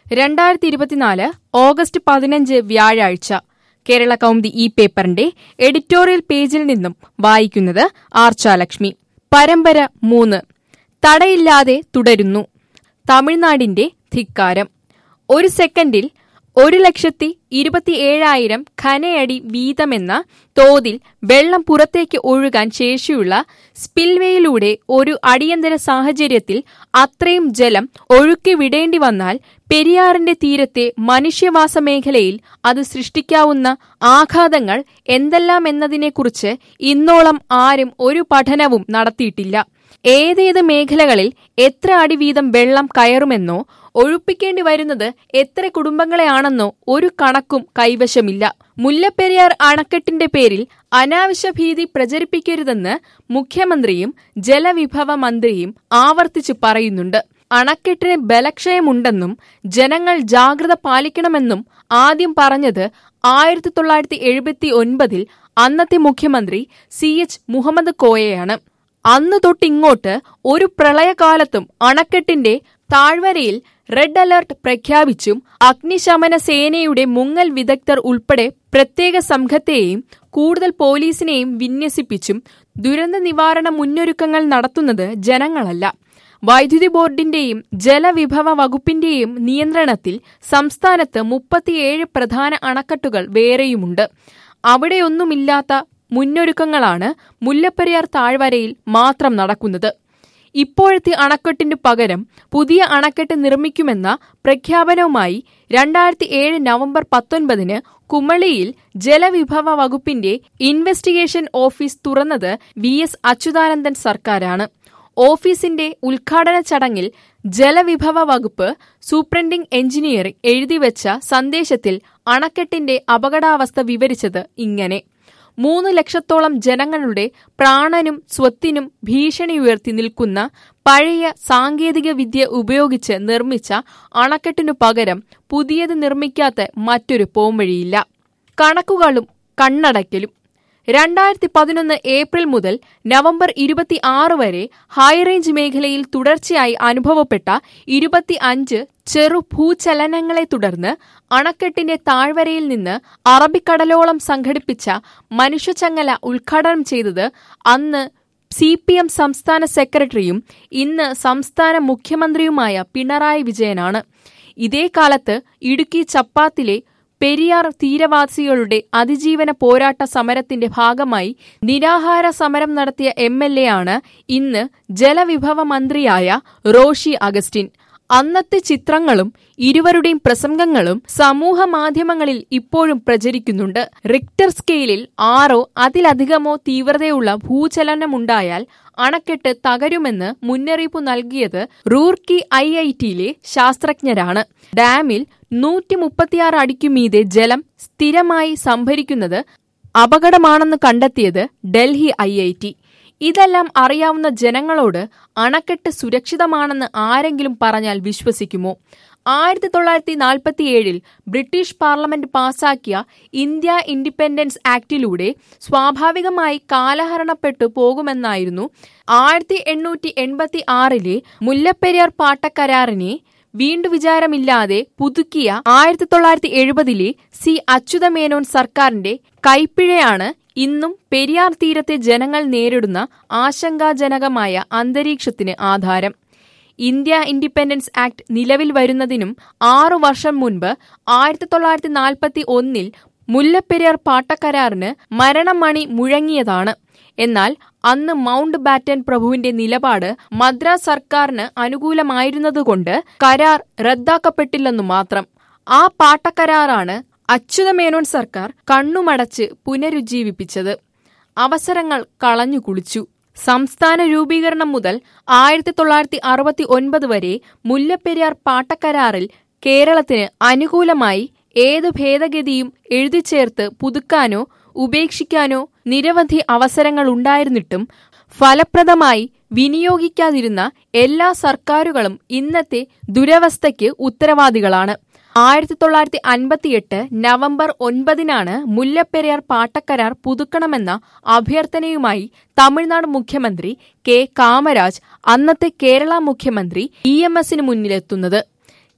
രണ്ടായിരത്തി ഇരുപത്തിനാല് ഓഗസ്റ്റ് പതിനഞ്ച് വ്യാഴാഴ്ച കേരള കൗമുദി ഈ പേപ്പറിന്റെ എഡിറ്റോറിയൽ പേജിൽ നിന്നും വായിക്കുന്നത് ആർച്ചാലക്ഷ്മി പരമ്പര മൂന്ന് തടയില്ലാതെ തുടരുന്നു തമിഴ്നാടിന്റെ ധിക്കാരം ഒരു സെക്കൻഡിൽ ഒരു ലക്ഷത്തി ഇരുപത്തിയേഴായിരം ഖനയടി വീതമെന്ന തോതിൽ വെള്ളം പുറത്തേക്ക് ഒഴുകാൻ ശേഷിയുള്ള സ്പിൽവേയിലൂടെ ഒരു അടിയന്തര സാഹചര്യത്തിൽ അത്രയും ജലം ഒഴുക്കി വിടേണ്ടി വന്നാൽ പെരിയാറിന്റെ തീരത്തെ മനുഷ്യവാസ മേഖലയിൽ അത് സൃഷ്ടിക്കാവുന്ന ആഘാതങ്ങൾ എന്തെല്ലാം എന്നതിനെക്കുറിച്ച് ഇന്നോളം ആരും ഒരു പഠനവും നടത്തിയിട്ടില്ല ഏതേത് മേഖലകളിൽ എത്ര അടി വീതം വെള്ളം കയറുമെന്നോ ഒഴിപ്പിക്കേണ്ടി വരുന്നത് എത്ര കുടുംബങ്ങളെയാണെന്നോ ഒരു കണക്കും കൈവശമില്ല മുല്ലപ്പെരിയാർ അണക്കെട്ടിന്റെ പേരിൽ അനാവശ്യ ഭീതി പ്രചരിപ്പിക്കരുതെന്ന് മുഖ്യമന്ത്രിയും ജലവിഭവ മന്ത്രിയും ആവർത്തിച്ചു പറയുന്നുണ്ട് അണക്കെട്ടിന് ബലക്ഷയമുണ്ടെന്നും ജനങ്ങൾ ജാഗ്രത പാലിക്കണമെന്നും ആദ്യം പറഞ്ഞത് ആയിരത്തി തൊള്ളായിരത്തി എഴുപത്തി ഒൻപതിൽ അന്നത്തെ മുഖ്യമന്ത്രി സി എച്ച് മുഹമ്മദ് കോയയാണ് അന്ന് തൊട്ടിങ്ങോട്ട് ഒരു പ്രളയകാലത്തും അണക്കെട്ടിന്റെ താഴ്വരയിൽ റെഡ് അലർട്ട് പ്രഖ്യാപിച്ചും അഗ്നിശമന സേനയുടെ മുങ്ങൽ വിദഗ്ധർ ഉൾപ്പെടെ പ്രത്യേക സംഘത്തെയും കൂടുതൽ പോലീസിനെയും വിന്യസിപ്പിച്ചും ദുരന്ത നിവാരണ മുന്നൊരുക്കങ്ങൾ നടത്തുന്നത് ജനങ്ങളല്ല വൈദ്യുതി ബോർഡിന്റെയും ജലവിഭവ വകുപ്പിന്റെയും നിയന്ത്രണത്തിൽ സംസ്ഥാനത്ത് മുപ്പത്തിയേഴ് പ്രധാന അണക്കെട്ടുകൾ വേറെയുമുണ്ട് അവിടെയൊന്നുമില്ലാത്ത മുന്നൊരുക്കങ്ങളാണ് മുല്ലപ്പെരിയാർ താഴ്വരയിൽ മാത്രം നടക്കുന്നത് ഇപ്പോഴത്തെ അണക്കെട്ടിനു പകരം പുതിയ അണക്കെട്ട് നിർമ്മിക്കുമെന്ന പ്രഖ്യാപനവുമായി രണ്ടായിരത്തി ഏഴ് നവംബർ പത്തൊൻപതിന് കുമളിയിൽ ജലവിഭവ വകുപ്പിന്റെ ഇൻവെസ്റ്റിഗേഷൻ ഓഫീസ് തുറന്നത് വി എസ് അച്യുതാനന്ദൻ സർക്കാരാണ് ഓഫീസിന്റെ ഉദ്ഘാടന ചടങ്ങിൽ ജലവിഭവ വകുപ്പ് സൂപ്രണ്ടിംഗ് എഞ്ചിനീയർ എഴുതിവെച്ച സന്ദേശത്തിൽ അണക്കെട്ടിന്റെ അപകടാവസ്ഥ വിവരിച്ചത് ഇങ്ങനെ മൂന്ന് ലക്ഷത്തോളം ജനങ്ങളുടെ പ്രാണനും സ്വത്തിനും ഭീഷണി ഉയർത്തി നിൽക്കുന്ന പഴയ സാങ്കേതിക വിദ്യ ഉപയോഗിച്ച് നിർമ്മിച്ച അണക്കെട്ടിനു പകരം പുതിയത് നിർമ്മിക്കാത്ത മറ്റൊരു പോംവഴിയില്ല കണക്കുകളും കണ്ണടയ്ക്കലും രണ്ടായിരത്തി പതിനൊന്ന് ഏപ്രിൽ മുതൽ നവംബർ ഇരുപത്തി ആറ് വരെ ഹൈറേഞ്ച് മേഖലയിൽ തുടർച്ചയായി അനുഭവപ്പെട്ട ഇരുപത്തി അഞ്ച് ചെറു ഭൂചലനങ്ങളെ തുടർന്ന് അണക്കെട്ടിന്റെ താഴ്വരയിൽ നിന്ന് അറബിക്കടലോളം സംഘടിപ്പിച്ച മനുഷ്യച്ചങ്ങല ഉദ്ഘാടനം ചെയ്തത് അന്ന് സി പി എം സംസ്ഥാന സെക്രട്ടറിയും ഇന്ന് സംസ്ഥാന മുഖ്യമന്ത്രിയുമായ പിണറായി വിജയനാണ് ഇതേ കാലത്ത് ഇടുക്കി ചപ്പാത്തിലെ പെരിയാർ തീരവാസികളുടെ അതിജീവന പോരാട്ട സമരത്തിന്റെ ഭാഗമായി നിരാഹാര സമരം നടത്തിയ എം എൽ എ ആണ് ഇന്ന് ജലവിഭവ മന്ത്രിയായ റോഷി അഗസ്റ്റിൻ അന്നത്തെ ചിത്രങ്ങളും ഇരുവരുടെയും പ്രസംഗങ്ങളും സമൂഹ മാധ്യമങ്ങളിൽ ഇപ്പോഴും പ്രചരിക്കുന്നുണ്ട് റിക്ടർ സ്കെയിലിൽ ആറോ അതിലധികമോ തീവ്രതയുള്ള ഭൂചലനമുണ്ടായാൽ അണക്കെട്ട് തകരുമെന്ന് മുന്നറിയിപ്പ് നൽകിയത് റൂർക്കി ഐ ഐ ടിയിലെ ശാസ്ത്രജ്ഞരാണ് ഡാമിൽ നൂറ്റി മുപ്പത്തിയാറ് അടിക്കു മീതെ ജലം സ്ഥിരമായി സംഭരിക്കുന്നത് അപകടമാണെന്ന് കണ്ടെത്തിയത് ഡൽഹി ഐ ഐ ടി ഇതെല്ലാം അറിയാവുന്ന ജനങ്ങളോട് അണക്കെട്ട് സുരക്ഷിതമാണെന്ന് ആരെങ്കിലും പറഞ്ഞാൽ വിശ്വസിക്കുമോ ആയിരത്തി തൊള്ളായിരത്തി നാൽപ്പത്തിയേഴിൽ ബ്രിട്ടീഷ് പാർലമെന്റ് പാസാക്കിയ ഇന്ത്യ ഇൻഡിപെൻഡൻസ് ആക്ടിലൂടെ സ്വാഭാവികമായി കാലഹരണപ്പെട്ടു പോകുമെന്നായിരുന്നു ആയിരത്തി എണ്ണൂറ്റി എൺപത്തി ആറിലെ മുല്ലപ്പെരിയാർ പാട്ടക്കരാറിനെ വീണ്ടു വിചാരമില്ലാതെ പുതുക്കിയ ആയിരത്തി തൊള്ളായിരത്തി എഴുപതിലെ സി അച്യുതമേനോൻ സർക്കാരിന്റെ കൈപ്പിഴയാണ് ഇന്നും പെരിയാർ തീരത്തെ ജനങ്ങൾ നേരിടുന്ന ആശങ്കാജനകമായ അന്തരീക്ഷത്തിന് ആധാരം ഇന്ത്യ ഇൻഡിപെൻഡൻസ് ആക്ട് നിലവിൽ വരുന്നതിനും ആറു വർഷം മുൻപ് ആയിരത്തി തൊള്ളായിരത്തി നാൽപ്പത്തി ഒന്നിൽ മുല്ലപ്പെരിയാർ പാട്ടക്കരാറിന് മരണമണി മുഴങ്ങിയതാണ് എന്നാൽ അന്ന് മൗണ്ട് ബാറ്റൻ പ്രഭുവിന്റെ നിലപാട് മദ്രാസ് സർക്കാരിന് അനുകൂലമായിരുന്നതുകൊണ്ട് കരാർ റദ്ദാക്കപ്പെട്ടില്ലെന്നു മാത്രം ആ പാട്ടക്കരാറാണ് അച്യുതമേനോൻ സർക്കാർ കണ്ണുമടച്ച് പുനരുജ്ജീവിപ്പിച്ചത് അവസരങ്ങൾ കളഞ്ഞു കുളിച്ചു സംസ്ഥാന രൂപീകരണം മുതൽ ആയിരത്തി തൊള്ളായിരത്തി അറുപത്തി ഒൻപത് വരെ മുല്ലപ്പെരിയാർ പാട്ടക്കരാറിൽ കേരളത്തിന് അനുകൂലമായി ഏതു ഭേദഗതിയും എഴുതിച്ചേർത്ത് പുതുക്കാനോ ഉപേക്ഷിക്കാനോ നിരവധി അവസരങ്ങൾ ഉണ്ടായിരുന്നിട്ടും ഫലപ്രദമായി വിനിയോഗിക്കാതിരുന്ന എല്ലാ സർക്കാരുകളും ഇന്നത്തെ ദുരവസ്ഥയ്ക്ക് ഉത്തരവാദികളാണ് ആയിരത്തി തൊള്ളായിരത്തി അൻപത്തിയെട്ട് നവംബർ ഒൻപതിനാണ് മുല്ലപ്പെരിയാർ പാട്ടക്കരാർ പുതുക്കണമെന്ന അഭ്യർത്ഥനയുമായി തമിഴ്നാട് മുഖ്യമന്ത്രി കെ കാമരാജ് അന്നത്തെ കേരള മുഖ്യമന്ത്രി ഇ എം എസിന് മുന്നിലെത്തുന്നത്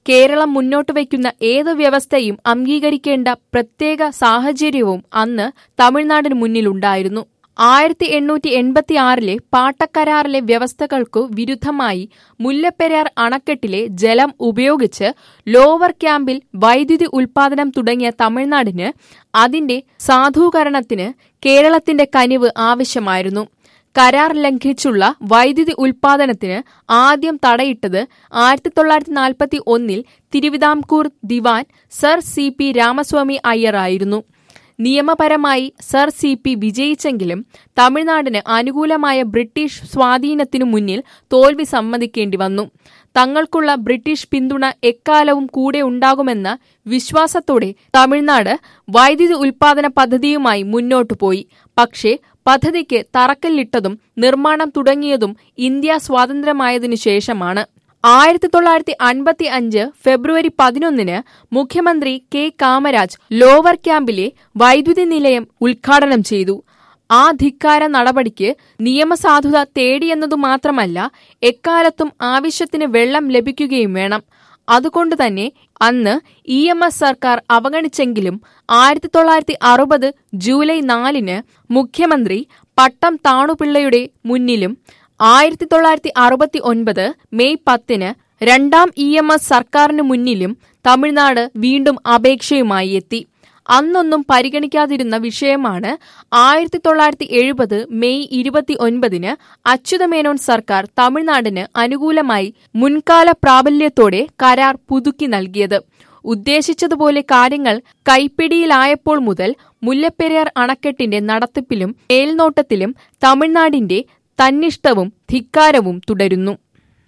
കേരളം മുന്നോട്ട് വയ്ക്കുന്ന ഏത് വ്യവസ്ഥയും അംഗീകരിക്കേണ്ട പ്രത്യേക സാഹചര്യവും അന്ന് തമിഴ്നാടിന് മുന്നിലുണ്ടായിരുന്നു ആയിരത്തി എണ്ണൂറ്റി എൺപത്തി ആറിലെ പാട്ടക്കരാറിലെ വ്യവസ്ഥകൾക്കു വിരുദ്ധമായി മുല്ലപ്പെരിയാർ അണക്കെട്ടിലെ ജലം ഉപയോഗിച്ച് ലോവർ ക്യാമ്പിൽ വൈദ്യുതി ഉൽപാദനം തുടങ്ങിയ തമിഴ്നാടിന് അതിന്റെ സാധൂകരണത്തിന് കേരളത്തിന്റെ കനിവ് ആവശ്യമായിരുന്നു കരാർ ലംഘിച്ചുള്ള വൈദ്യുതി ഉൽപാദനത്തിന് ആദ്യം തടയിട്ടത് ആയിരത്തി തൊള്ളായിരത്തി നാൽപ്പത്തി ഒന്നിൽ തിരുവിതാംകൂർ ദിവാൻ സർ സി പി രാമസ്വാമി അയ്യറായിരുന്നു നിയമപരമായി സർ സി പി വിജയിച്ചെങ്കിലും തമിഴ്നാടിന് അനുകൂലമായ ബ്രിട്ടീഷ് സ്വാധീനത്തിനു മുന്നിൽ തോൽവി സമ്മതിക്കേണ്ടി വന്നു തങ്ങൾക്കുള്ള ബ്രിട്ടീഷ് പിന്തുണ എക്കാലവും കൂടെ ഉണ്ടാകുമെന്ന വിശ്വാസത്തോടെ തമിഴ്നാട് വൈദ്യുതി ഉൽപാദന പദ്ധതിയുമായി മുന്നോട്ടു പോയി പക്ഷേ പദ്ധതിക്ക് തറക്കല്ലിട്ടതും നിർമ്മാണം തുടങ്ങിയതും ഇന്ത്യ സ്വാതന്ത്ര്യമായതിനു ശേഷമാണ് ആയിരത്തി തൊള്ളായിരത്തി അൻപത്തി അഞ്ച് ഫെബ്രുവരി പതിനൊന്നിന് മുഖ്യമന്ത്രി കെ കാമരാജ് ലോവർ ക്യാമ്പിലെ വൈദ്യുതി നിലയം ഉദ്ഘാടനം ചെയ്തു ആ ധിക്കാര നടപടിക്ക് നിയമസാധുത തേടിയെന്നതു മാത്രമല്ല എക്കാലത്തും ആവശ്യത്തിന് വെള്ളം ലഭിക്കുകയും വേണം അതുകൊണ്ട് തന്നെ അന്ന് ഇ എം എസ് സർക്കാർ അവഗണിച്ചെങ്കിലും ആയിരത്തി തൊള്ളായിരത്തി അറുപത് ജൂലൈ നാലിന് മുഖ്യമന്ത്രി പട്ടം താണുപിള്ളയുടെ മുന്നിലും ആയിരത്തി തൊള്ളായിരത്തി അറുപത്തി ഒൻപത് മെയ് പത്തിന് രണ്ടാം ഇ എം എസ് സർക്കാരിന് മുന്നിലും തമിഴ്നാട് വീണ്ടും അപേക്ഷയുമായി എത്തി അന്നൊന്നും പരിഗണിക്കാതിരുന്ന വിഷയമാണ് ആയിരത്തി തൊള്ളായിരത്തി എഴുപത് മെയ് ഇരുപത്തി ഒൻപതിന് അച്യുതമേനോൻ സർക്കാർ തമിഴ്നാടിന് അനുകൂലമായി മുൻകാല പ്രാബല്യത്തോടെ കരാർ പുതുക്കി നൽകിയത് ഉദ്ദേശിച്ചതുപോലെ കാര്യങ്ങൾ കൈപ്പിടിയിലായപ്പോൾ മുതൽ മുല്ലപ്പെരിയാർ അണക്കെട്ടിന്റെ നടത്തിപ്പിലും മേൽനോട്ടത്തിലും തമിഴ്നാടിന്റെ തന്നിഷ്ടവും ധിക്കാരവും തുടരുന്നു